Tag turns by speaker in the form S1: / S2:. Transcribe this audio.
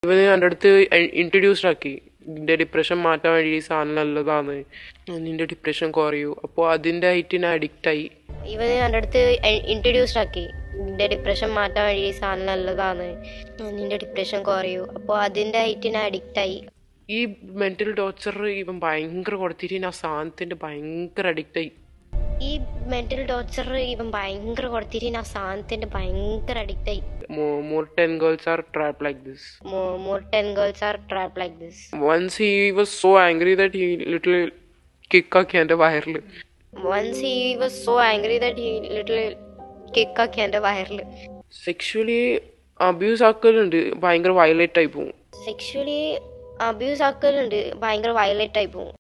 S1: ഇവന് എൻ്റെ അടുത്ത് ഇൻട്രൊഡ്യൂസ്ഡ് ആക്കി നിന്റെ ഡിപ്രഷൻ മാറ്റാൻ വേണ്ടി ഈ സാധനം നല്ലതാണ് നിന്റെ ഡിപ്രഷൻ കുറയൂ അപ്പോൾ അതിൻ്റെ ആയിട്ട് ഞാൻ അഡിക്റ്റ് ആയി
S2: ഇവന് എൻ്റെ അടുത്ത് ഇൻട്രൊഡ്യൂസ്ഡ് ആക്കി നിന്റെ ഡിപ്രഷൻ മാറ്റാൻ വേണ്ടി ഈ സാധനം നല്ലതാണ് നിന്റെ ഡിപ്രഷൻ കുറയൂ അപ്പോൾ അതിൻ്റെ ആയിട്ട് ഞാൻ അഡിക്റ്റ് ആയി
S1: ഈ മെന്റൽ ടോർച്ചർ ഇവൻ ഭയങ്കര കൊടുത്തിട്ട് ഞാൻ സാധനത്തിന്റെ ഭയങ്കര അഡിക്റ്റ് ആയി
S2: ഈ മെന്റൽ ടോർച്ചർ ഇവൻ ഭയങ്കര കൊടുത്തിട്ട് ഞാൻ സാധനത്തിന്റെ ഭയങ്കര അഡിക്റ്റ് ആയി
S1: more ten girls are trap like this
S2: more ten girls are trap like this
S1: once he was so angry that he little കിക്കാക്കി എൻ്റെ വയറിൽ
S2: once he was so angry that he little കിക്കാക്കി എൻ്റെ വയറിൽ
S1: sexually abuse ആക്കലുണ്ട് ഭയങ്കര violet ആയി പോകും
S2: sexually abuse ആക്കലുണ്ട് ഭയങ്കര വയലറ്റ് ആയി പോകും